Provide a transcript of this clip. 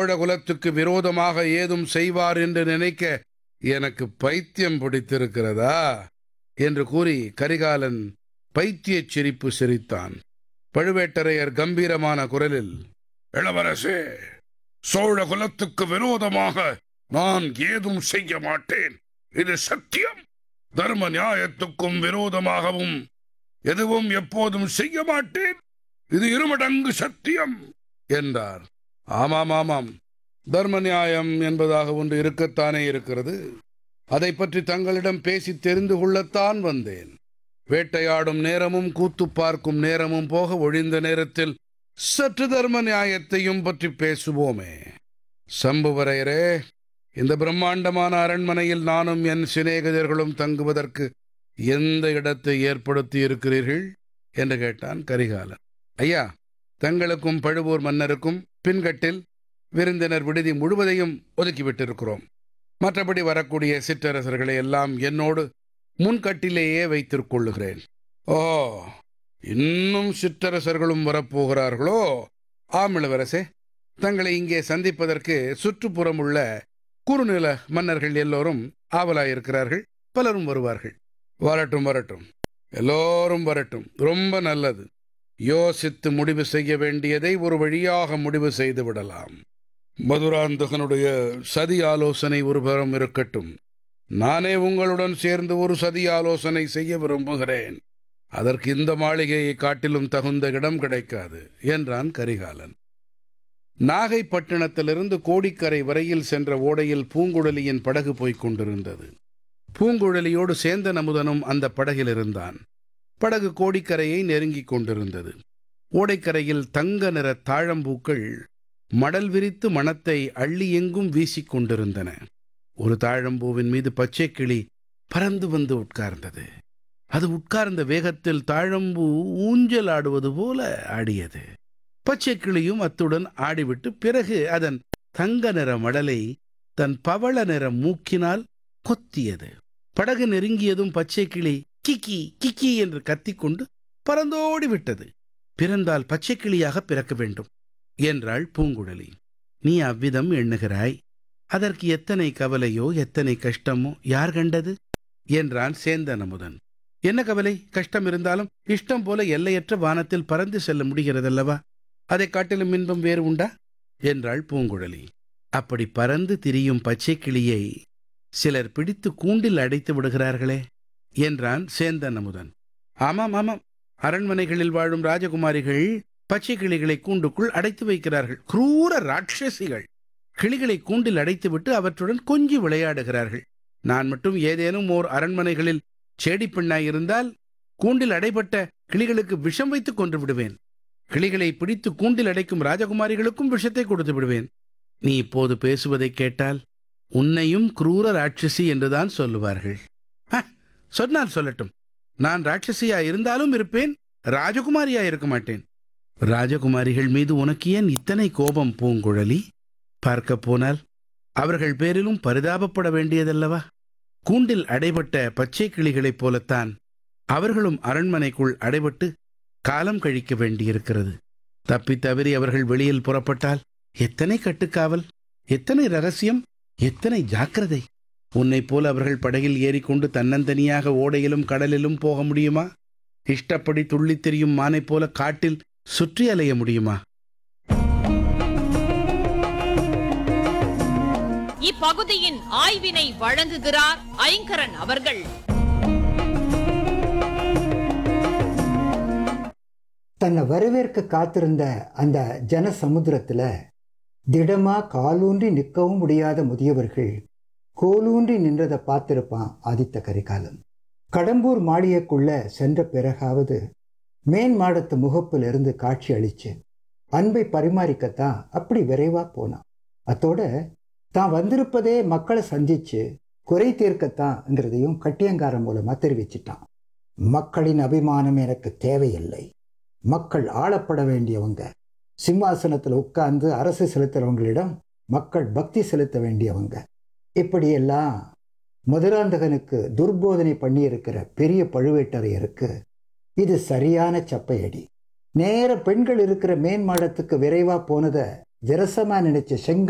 சோழ குலத்துக்கு விரோதமாக ஏதும் செய்வார் என்று நினைக்க எனக்கு பைத்தியம் பிடித்திருக்கிறதா என்று கூறி கரிகாலன் பைத்தியச் சிரிப்பு சிரித்தான் பழுவேட்டரையர் கம்பீரமான குரலில் இளவரசே சோழ குலத்துக்கு விரோதமாக நான் ஏதும் செய்ய மாட்டேன் இது சத்தியம் தர்ம நியாயத்துக்கும் விரோதமாகவும் எதுவும் எப்போதும் செய்ய மாட்டேன் இது இருமடங்கு சத்தியம் என்றார் ஆமாம் ஆமாம் தர்ம நியாயம் என்பதாக ஒன்று இருக்கத்தானே இருக்கிறது அதை பற்றி தங்களிடம் பேசி தெரிந்து கொள்ளத்தான் வந்தேன் வேட்டையாடும் நேரமும் கூத்து பார்க்கும் நேரமும் போக ஒழிந்த நேரத்தில் சற்று தர்ம நியாயத்தையும் பற்றி பேசுவோமே சம்புவரையரே இந்த பிரம்மாண்டமான அரண்மனையில் நானும் என் சிநேகிதர்களும் தங்குவதற்கு எந்த இடத்தை ஏற்படுத்தி இருக்கிறீர்கள் என்று கேட்டான் கரிகாலன் ஐயா தங்களுக்கும் பழுவூர் மன்னருக்கும் பின்கட்டில் விருந்தினர் விடுதி முழுவதையும் ஒதுக்கிவிட்டிருக்கிறோம் மற்றபடி வரக்கூடிய சிற்றரசர்களை எல்லாம் என்னோடு முன்கட்டிலேயே வைத்திருக் கொள்ளுகிறேன் ஓ இன்னும் சிற்றரசர்களும் வரப்போகிறார்களோ ஆம் இளவரசே தங்களை இங்கே சந்திப்பதற்கு சுற்றுப்புறம் உள்ள குறுநில மன்னர்கள் எல்லோரும் ஆவலாயிருக்கிறார்கள் பலரும் வருவார்கள் வரட்டும் வரட்டும் எல்லோரும் வரட்டும் ரொம்ப நல்லது யோசித்து முடிவு செய்ய வேண்டியதை ஒரு வழியாக முடிவு செய்து விடலாம் மதுராந்தகனுடைய சதி ஆலோசனை ஒருபுறம் இருக்கட்டும் நானே உங்களுடன் சேர்ந்து ஒரு சதி ஆலோசனை செய்ய விரும்புகிறேன் அதற்கு இந்த மாளிகையை காட்டிலும் தகுந்த இடம் கிடைக்காது என்றான் கரிகாலன் நாகைப்பட்டினத்திலிருந்து கோடிக்கரை வரையில் சென்ற ஓடையில் பூங்குழலியின் படகு போய்க் கொண்டிருந்தது பூங்குழலியோடு சேந்தன் அமுதனும் அந்த படகில் இருந்தான் படகு கோடிக்கரையை நெருங்கிக் கொண்டிருந்தது ஓடைக்கரையில் தங்க நிற தாழம்பூக்கள் மடல் விரித்து மணத்தை அள்ளி எங்கும் வீசிக் கொண்டிருந்தன ஒரு தாழம்பூவின் மீது பச்சை கிளி பறந்து வந்து உட்கார்ந்தது அது உட்கார்ந்த வேகத்தில் தாழம்பூ ஊஞ்சல் ஆடுவது போல ஆடியது பச்சை கிளியும் அத்துடன் ஆடிவிட்டு பிறகு அதன் தங்க நிற மடலை தன் பவள நிற மூக்கினால் கொத்தியது படகு நெருங்கியதும் பச்சை கிளி கிக்கி கிக்கி என்று கத்திக்கொண்டு பறந்தோடி விட்டது பிறந்தால் பச்சை கிளியாக பிறக்க வேண்டும் என்றாள் பூங்குழலி நீ அவ்விதம் எண்ணுகிறாய் அதற்கு எத்தனை கவலையோ எத்தனை கஷ்டமோ யார் கண்டது என்றான் சேந்தன் அமுதன் என்ன கவலை கஷ்டம் இருந்தாலும் இஷ்டம் போல எல்லையற்ற வானத்தில் பறந்து செல்ல முடிகிறதல்லவா அதைக் காட்டிலும் இன்பம் வேறு உண்டா என்றாள் பூங்குழலி அப்படி பறந்து திரியும் பச்சை கிளியை சிலர் பிடித்து கூண்டில் அடைத்து விடுகிறார்களே என்றான் சேந்தன் அமுதன் ஆமாம் ஆமாம் அரண்மனைகளில் வாழும் ராஜகுமாரிகள் பச்சை கிளிகளை கூண்டுக்குள் அடைத்து வைக்கிறார்கள் குரூர ராட்சசிகள் கிளிகளை கூண்டில் அடைத்துவிட்டு அவற்றுடன் கொஞ்சி விளையாடுகிறார்கள் நான் மட்டும் ஏதேனும் ஓர் அரண்மனைகளில் செடி பெண்ணாய் இருந்தால் கூண்டில் அடைபட்ட கிளிகளுக்கு விஷம் வைத்துக் கொன்று விடுவேன் கிளிகளை பிடித்து கூண்டில் அடைக்கும் ராஜகுமாரிகளுக்கும் விஷத்தை கொடுத்து விடுவேன் நீ இப்போது பேசுவதைக் கேட்டால் உன்னையும் குரூர ராட்சசி என்றுதான் சொல்லுவார்கள் "ஹ, சொன்னால் சொல்லட்டும் நான் ராட்சசியா இருந்தாலும் இருப்பேன் ராஜகுமாரியா இருக்க மாட்டேன் ராஜகுமாரிகள் மீது உனக்கு ஏன் இத்தனை கோபம் பூங்குழலி பார்க்க போனால் அவர்கள் பேரிலும் பரிதாபப்பட வேண்டியதல்லவா கூண்டில் அடைபட்ட பச்சை கிளிகளைப் போலத்தான் அவர்களும் அரண்மனைக்குள் அடைபட்டு காலம் கழிக்க வேண்டியிருக்கிறது தப்பித் தவறி அவர்கள் வெளியில் புறப்பட்டால் எத்தனை கட்டுக்காவல் எத்தனை ரகசியம் எத்தனை ஜாக்கிரதை உன்னைப் போல அவர்கள் படகில் ஏறிக்கொண்டு தன்னந்தனியாக ஓடையிலும் கடலிலும் போக முடியுமா இஷ்டப்படி துள்ளித் திரியும் மானைப் போல காட்டில் சுற்றி அலைய முடியுமா இப்பகுதியின் ஆய்வினை வழங்குகிறார் ஐங்கரன் அவர்கள் தன்னை வரவேற்க காத்திருந்த அந்த ஜன சமுத்திரத்துல திடமா காலூன்றி நிற்கவும் முடியாத முதியவர்கள் கோலூன்றி நின்றதை பார்த்திருப்பான் ஆதித்த கரிகாலன் கடம்பூர் மாளிகைக்குள்ள சென்ற பிறகாவது மேன் மாடத்து முகப்பில் இருந்து காட்சி அளிச்சு அன்பை பரிமாறிக்கத்தான் அப்படி விரைவா போனான் அத்தோட தான் வந்திருப்பதே மக்களை சந்திச்சு குறை தீர்க்கத்தான்ங்கிறதையும் கட்டியங்காரன் மூலமா தெரிவிச்சிட்டான் மக்களின் அபிமானம் எனக்கு தேவையில்லை மக்கள் ஆளப்பட வேண்டியவங்க சிம்மாசனத்தில் உட்கார்ந்து அரசு செலுத்துறவங்களிடம் மக்கள் பக்தி செலுத்த வேண்டியவங்க இப்படியெல்லாம் மதுராந்தகனுக்கு துர்போதனை பண்ணியிருக்கிற பெரிய பழுவேட்டரையருக்கு இது சரியான சப்பையடி நேர பெண்கள் இருக்கிற மேன்மாடத்துக்கு விரைவா போனதை விரசமா நினைச்ச செங்க